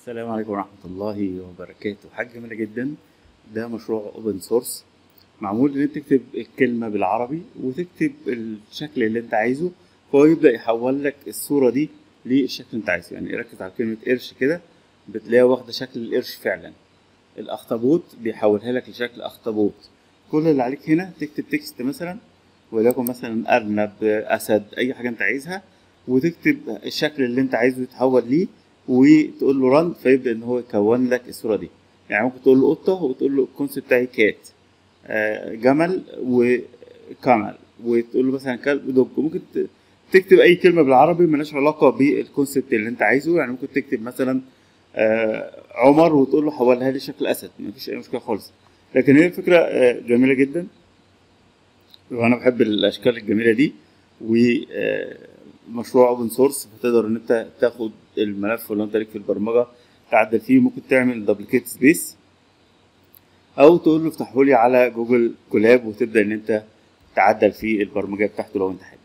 السلام عليكم ورحمة الله وبركاته حاجة جميلة جدا ده مشروع اوبن سورس معمول ان انت تكتب الكلمة بالعربي وتكتب الشكل اللي انت عايزه فهو يبدأ يحول لك الصورة دي للشكل اللي انت عايزه يعني ركز على كلمة قرش كده بتلاقيها واخدة شكل القرش فعلا الاخطبوط بيحولها لك لشكل اخطبوط كل اللي عليك هنا تكتب تكست مثلا وليكن مثلا ارنب اسد اي حاجة انت عايزها وتكتب الشكل اللي انت عايزه يتحول ليه وتقول له رن فيبدا ان هو يكون لك الصوره دي يعني ممكن تقول له قطه وتقول له الكونسيبت بتاعي كات آه، جمل وكمل وتقول له مثلا كلب دوج ممكن ت- تكتب اي كلمه بالعربي ملهاش علاقه بالكونسيبت اللي انت عايزه يعني ممكن تكتب مثلا آه، عمر وتقول له حولها لي شكل اسد مفيش اي مشكله خالص لكن هي الفكره آه، جميله جدا وانا بحب الاشكال الجميله دي ومشروع اوبن سورس فتقدر ان انت تاخد الملف ولو انت ليك في البرمجه تعدل فيه ممكن تعمل دبليكيت سبيس او تقول له افتحه لي على جوجل كولاب وتبدا ان انت تعدل في البرمجه بتاعته لو انت حابب